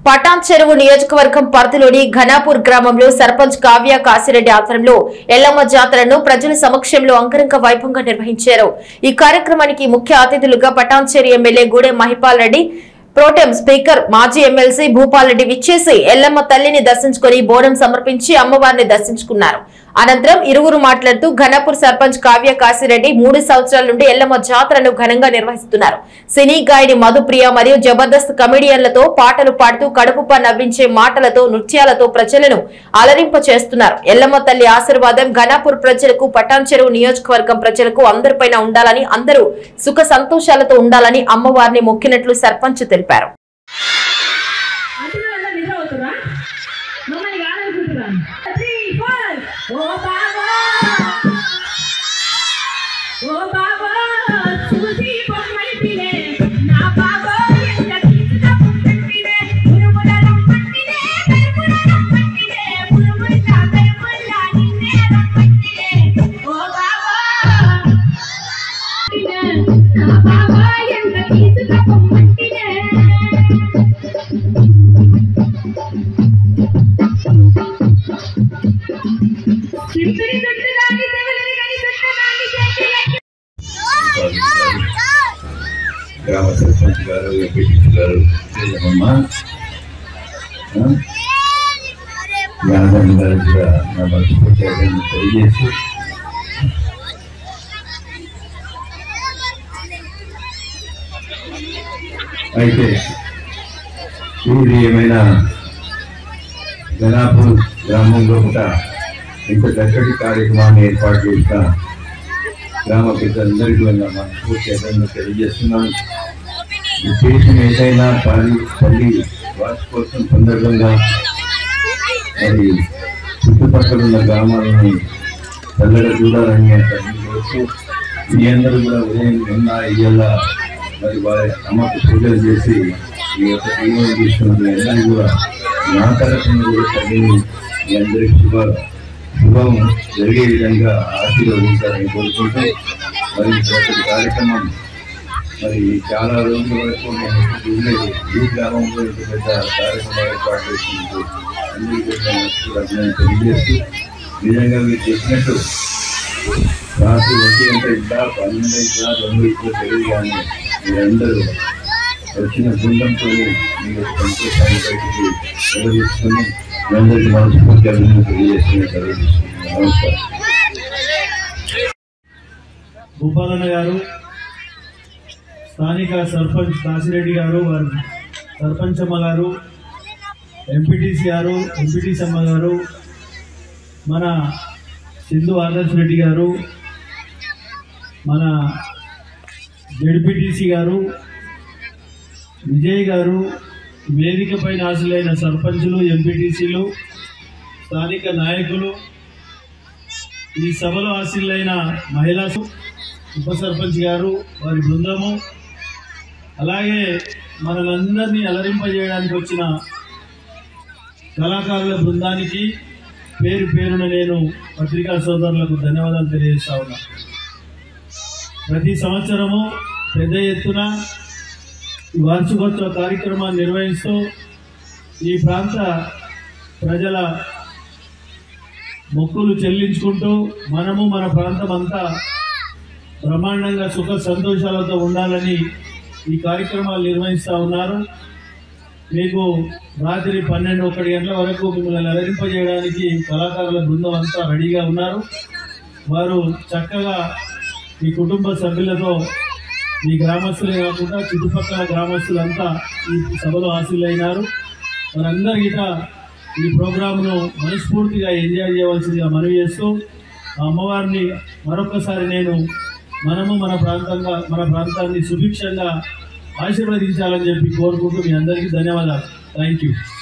పటాన్ చెరువు నియోజకవర్గం పరిధిలోని ఘనాపూర్ గ్రామంలో సర్పంచ్ కావ్య కాశిరెడ్డి ఆధ్వర్యంలో ఎల్లమ్మ జాతరను ప్రజల సమక్షంలో అంగరంగ వైభవంగా నిర్వహించారు ఈ కార్యక్రమానికి ముఖ్య అతిథులుగా Patancheru MLA Gudem Mahipal Reddy protem speaker మాజీ ఎమ్మెల్సీ భూపాల్ రెడ్డి విచ్చేసి ఎల్లమ్మ తల్లిని దర్శించుకుని బోనం సమర్పించి అమ్మవారిని దర్శించుకున్నారు అనంతరం ఇరువురు మాట్లాడుతూ ఘనపూర్ సర్పంచ్ కావ్య కాశిరెడ్డి మూడు సంవత్సరాల నుండి ఎల్లమ్మ జాతరను ఘనంగా నిర్వహిస్తున్నారు సినీ గాయని మధుప్రియ మరియు జబర్దస్త్ కమెడియన్లతో పాటలు పాడుతూ కడుపుప నవ్వించే మాటలతో నృత్యాలతో ప్రజలను అలరింప చేస్తున్నారు ఎల్లమ్మ తల్లి ఆశీర్వాదం ఘనాపూర్ ప్రజలకు పటాన్ చెరువు నియోజకవర్గం ప్రజలకు అందరిపైన ఉండాలని అందరూ సుఖ సంతోషాలతో ఉండాలని అమ్మవారిని మొక్కినట్లు సర్పంచ్ తెలిపారు అంటున్న వాళ్ళ నిద్ర అవుతురా మమ్మల్ని కాదనుకుంటురా త్రీ ఫోర్ ఓ బాబా ఓ బాబా చూసి బొమ్మంటినే నా బాబా ఎంత తీసుక బొమ్మంటినే పురుగుల రమ్మంటినే పెరుగుల రమ్మంటినే పురుగుల పెరుగుల నిన్నే రమ్మంటినే ఓ బాబా నా బాబా ఎంత తీసుక బొమ్మంటినే సింపురి దుట్టుదాని సెవెలని గని దుట్టదాని చేతులకి గ్రామ సర్పంచ్ గారు ఎంపీటీసీ గారు అమ్మా జ్ఞానం గారు కూడా నా మనస్ఫూర్తి తెలియజేస్తూ అయితే ఇది ఏమైనా జనాపూర్ గ్రామంలో కూడా ఇంత చక్కటి కార్యక్రమాన్ని ఏర్పాటు చేసిన గ్రామ పెద్దలందరికీ ఉన్న మనస్ఫూర్తి తెలియజేస్తున్నాను విశేషం ఏదైనా తల్లి తల్లి వార్షికోత్సవం సందర్భంగా మరి చుట్టుపక్కల ఉన్న గ్రామాలని చల్లగా చూడాలని తల్లి కోరుతూ మీ అందరూ కూడా ఉదయం నిన్న ఇయ్యాల మరి వారి అమ్మకు పూజలు చేసి ఈ యొక్క దీవెన తీసుకున్న మీ అందరికీ కూడా నా తరఫున కూడా తల్లిని మీ అందరికీ శుభ శుభం జరిగే విధంగా ఆశీర్వదించాలని కోరుకుంటూ మరి ప్రతి కార్యక్రమం మరి చాలా రోజుల వరకు నేను ఎప్పుడు చూడలేదు ఈ గ్రామంలో ఇంత పెద్ద కార్యక్రమం ఏర్పాటు చేసినందుకు అందరికీ కూడా నమస్కారం అభినందనలు తెలియజేస్తూ నిజంగా మీరు చెప్పినట్టు రాత్రి ఒంటి గంట ఇందా పన్నెండు అయినా రెండు ఇప్పుడు తెలియదు కానీ మీరందరూ వచ్చిన బృందంతో మీరు సంతోషాన్ని బయటికి నిర్వహిస్తుని మీ అందరికీ మనస్ఫూర్తి అభినందనలు తెలియజేస్తున్న తెలియజేస్తున్నాను నమస్కారం భూపాలన్న గారు స్థానిక సర్పంచ్ కాశిరెడ్డి గారు వారు సర్పంచమ్మ గారు ఎంపీటీసీ గారు ఎంపీటీసీ అమ్మ గారు మన సింధు ఆదర్శ్ రెడ్డి గారు మన జడ్పీటీసీ గారు విజయ్ గారు వేదికపై ఆశలైన సర్పంచులు ఎంపీటీసీలు స్థానిక నాయకులు ఈ సభలో ఆశీలైన మహిళా ఉప సర్పంచ్ గారు వారి బృందము అలాగే మనలందరినీ అలరింపజేయడానికి వచ్చిన కళాకారుల బృందానికి పేరు పేరున నేను పత్రికా సోదరులకు ధన్యవాదాలు తెలియజేస్తా ఉన్నా ప్రతి సంవత్సరము పెద్ద ఎత్తున ఈ వార్షికోత్సవ కార్యక్రమాన్ని నిర్వహిస్తూ ఈ ప్రాంత ప్రజల మొక్కులు చెల్లించుకుంటూ మనము మన ప్రాంతం అంతా బ్రహ్మాండంగా సుఖ సంతోషాలతో ఉండాలని ఈ కార్యక్రమాలు నిర్వహిస్తూ ఉన్నారు మీకు రాత్రి పన్నెండు ఒకటి గంటల వరకు మిమ్మల్ని అలరింపజేయడానికి కళాకారుల బృందం అంతా రెడీగా ఉన్నారు వారు చక్కగా మీ కుటుంబ సభ్యులతో మీ గ్రామస్తులే కాకుండా చుట్టుపక్కల గ్రామస్తులంతా ఈ సభలో హాజరైనారు వారందరి గిట ఈ ప్రోగ్రాంను మనస్ఫూర్తిగా ఎంజాయ్ చేయవలసిందిగా మనవి చేస్తూ ఆ అమ్మవారిని మరొకసారి నేను మనము మన ప్రాంతంగా మన ప్రాంతాన్ని సుభిక్షంగా ఆశీర్వదించాలని చెప్పి కోరుకుంటూ మీ అందరికీ ధన్యవాదాలు థ్యాంక్ యూ